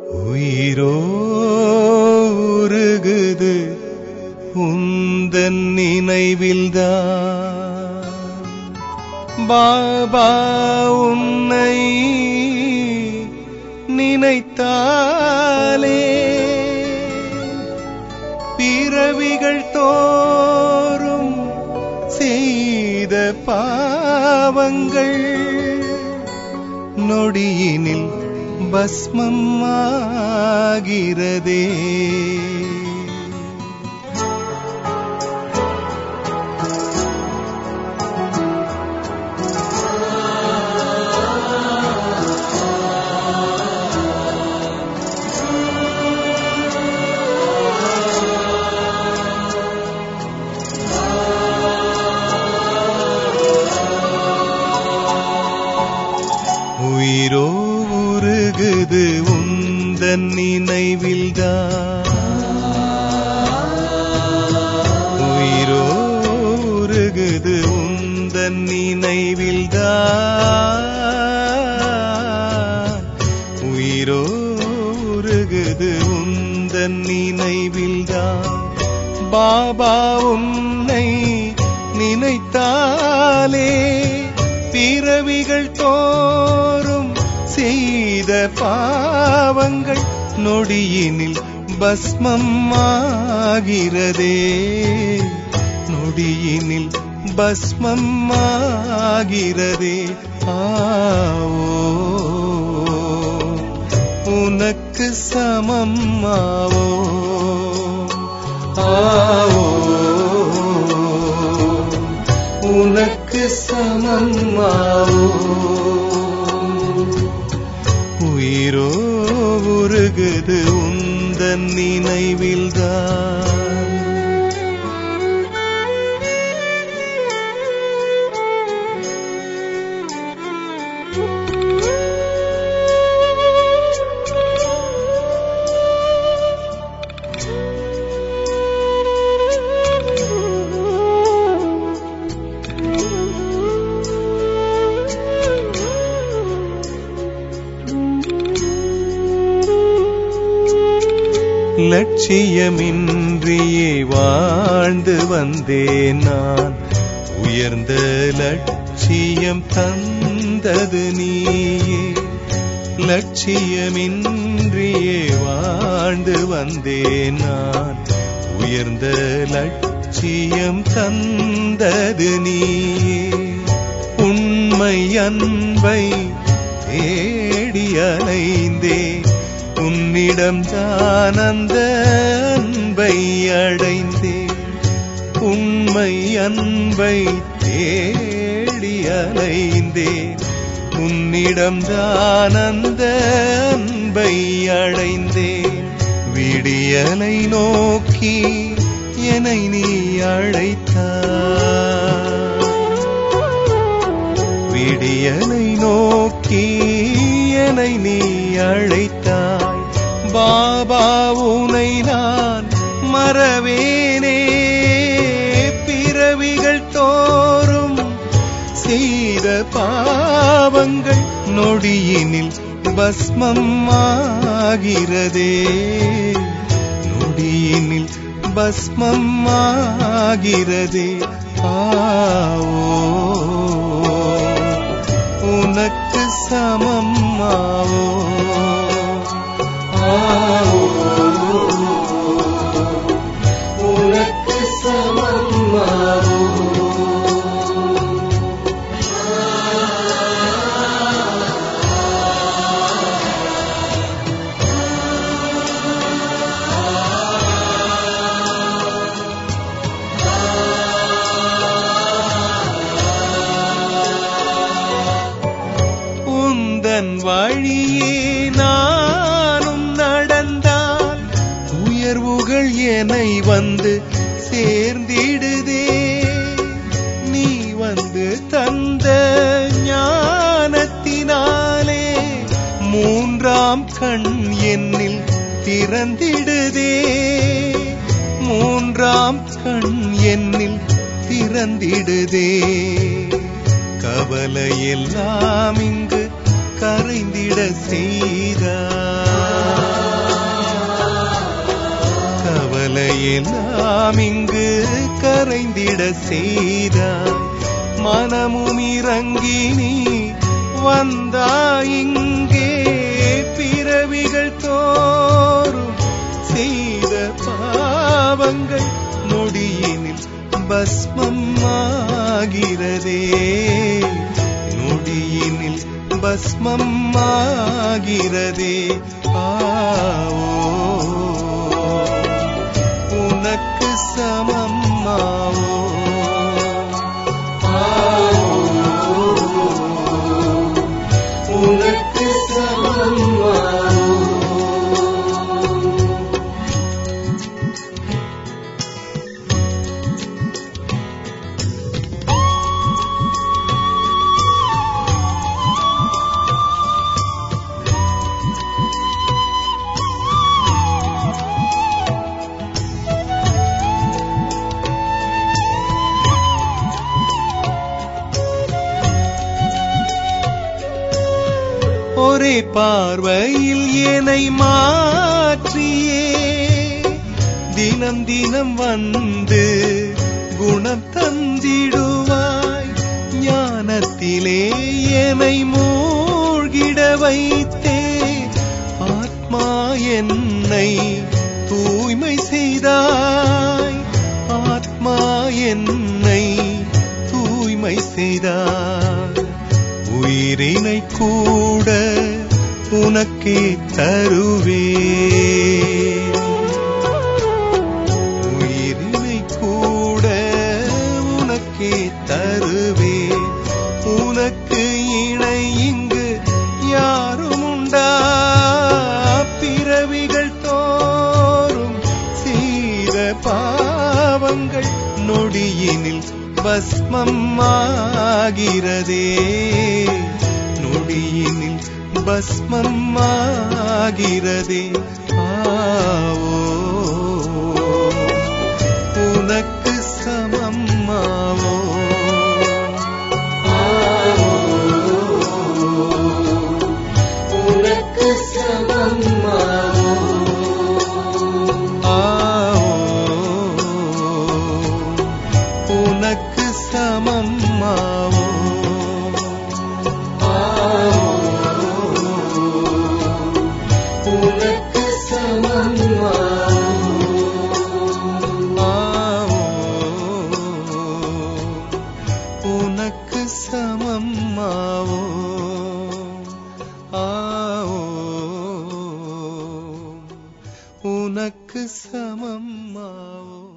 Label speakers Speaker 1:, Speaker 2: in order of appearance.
Speaker 1: உயிரோ உருகுது உந்தன் நினைவில்தான் பாபா உன்னை நினைத்தாலே பிறவிகள் தோறும் செய்த பாவங்கள் நொடியினில் பஸ்மம் ஆகிறதே உயிரோ உருகுது உந்தன் நினைவில்தான் உயிரோ உருகுது உந்தன் நினைவில்தான் உயிரோ உருகுது உந்தன் நினைவில்தான் பாபா உன்னை நினைத்தாலே பிறவிகள் தோறும் செய்த பாவங்கள் நொடியினில் பஸ்மம் ஆகிறதே நொடியினில் பஸ்மம் ஆகிறதே ஆவோ உனக்கு சமம் ஆவோ ஆவோ உனக்கு சமமாவோ உயிரோ உருகுது உந்தன் நினைவில்தான் லட்சியமின்றியே வாழ்ந்து வந்தேன் நான் உயர்ந்த லட்சியம் தந்தது நீயே லட்சியமின்றியே வாழ்ந்து வந்தேன் நான் உயர்ந்த லட்சியம் தந்தது நீயே உண்மை அன்பை தேடி அலைந்தேன் உன்னிடம் தான் அந்த அன்பை அடைந்தேன் உண்மை அன்பை தேடி அலைந்தேன் உன்னிடம் தான் அந்த அன்பை அடைந்தேன் விடியலை நோக்கி என்னை நீ அழைத்தாய் விடியலை நோக்கி என்னை நீ அழைத்தாய் பாபா உனை நான் மறவேனே பிறவிகள் தோறும் செய்த பாவங்கள் நொடியினில் பஸ்மம் ஆகிறதே நொடியினில் பஸ்மம் ஆகிறதே ஆவோ உனக்கு சமம் ஆவோ ஆவோ உனக்கு சமம் ஆவோ உந்தன் வழியே நானும் நடந்தால் உயர்வுகள் என்னை வந்து சேர்ந்திடுதே நீ வந்து தந்த ஞானத்தினாலே மூன்றாம் கண் என்னில் திறந்திடுதே மூன்றாம் கண் என்னில் திறந்திடுதே கவலையெல்லாம் இங்கு கரைந்திட செய்தார் எல்லாம் இங்கு கரைந்திட செய்தாய் மனமும் இறங்கி நீ வந்தாய் இங்கே பிறவிகள் தோறும் செய்த பாவங்கள் நொடியினில் பஸ்மம் ஆகிறதே நொடியினில் பஸ்மம் ஆகிறதே ஆவோ உனக்கு சமம் ஆவோ உனக்கு சமம் ஆவோ ஒரே பார்வையில் என்னை மாற்றியே தினம் தினம் வந்து குணம் தந்திடுவாய் ஞானத்திலே என்னை மூழ்கிட வைத்தே ஆத்மா என்னை தூய்மை செய்தாய் ஆத்மா என்னை தூய்மை செய்தாய் உயிரினை கூட உனக்கே தருவே உயிரினை கூட உனக்கே தருவே உனக்கு இணை இங்கு யாரும் உண்டா பிறவிகள் தோறும் செய்த பாவங்கள் நொடியினில் பஸ்மம் ஆகிறதே நொடியினில் பஸ்மம் ஆகிறதே ஆவோ உனக்கு சமம் ஆவோ
Speaker 2: உனக்கு சமம்
Speaker 1: உனக்கு சமம் ஆவோ
Speaker 2: உனக்கு சமம்
Speaker 1: ஆவோ உனக்கு சமம் ஆவோ ஆவோ உனக்கு சமம் ஆவோ